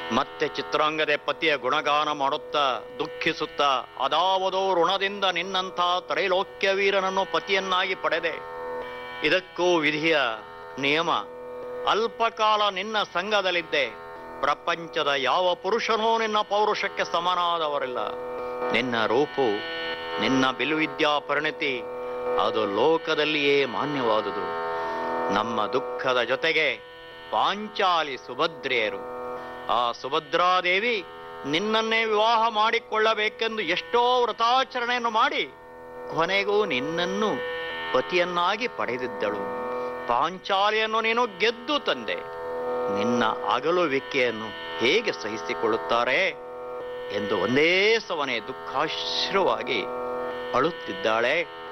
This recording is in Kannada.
ಮತ್ತೆ ಚಿತ್ರಾಂಗದೆ ಪತಿಯ ಗುಣಗಾನ ಮಾಡುತ್ತಾ ದುಃಖಿಸುತ್ತಾ ಅದಾವದೋ ಋಣದಿಂದ ನಿನ್ನಂಥ ತ್ರೈಲೋಕ್ಯ ವೀರನನ್ನು ಪತಿಯನ್ನಾಗಿ ಪಡೆದೆ ಇದಕ್ಕೂ ವಿಧಿಯ ನಿಯಮ ಅಲ್ಪಕಾಲ ನಿನ್ನ ಸಂಘದಲ್ಲಿದ್ದೆ ಪ್ರಪಂಚದ ಯಾವ ಪುರುಷನೂ ನಿನ್ನ ಪೌರುಷಕ್ಕೆ ಸಮನಾದವರಿಲ್ಲ ನಿನ್ನ ರೂಪು ನಿನ್ನ ಬಿಲ್ವಿದ್ಯಾ ಪರಿಣತಿ ಅದು ಲೋಕದಲ್ಲಿಯೇ ಮಾನ್ಯವಾದುದು ನಮ್ಮ ದುಃಖದ ಜೊತೆಗೆ ಪಾಂಚಾಲಿ ಸುಭದ್ರೆಯರು ಆ ಸುಭದ್ರಾದೇವಿ ನಿನ್ನನ್ನೇ ವಿವಾಹ ಮಾಡಿಕೊಳ್ಳಬೇಕೆಂದು ಎಷ್ಟೋ ವ್ರತಾಚರಣೆಯನ್ನು ಮಾಡಿ ಕೊನೆಗೂ ನಿನ್ನನ್ನು ಪತಿಯನ್ನಾಗಿ ಪಡೆದಿದ್ದಳು ಪಾಂಚಾಲಿಯನ್ನು ನೀನು ಗೆದ್ದು ತಂದೆ ನಿನ್ನ ಅಗಲುವಿಕೆಯನ್ನು ಹೇಗೆ ಸಹಿಸಿಕೊಳ್ಳುತ್ತಾರೆ ಎಂದು ಒಂದೇ ಸವನೆ ದುಃಖಾಶ್ರವಾಗಿ ಅಳುತ್ತಿದ್ದಾಳೆ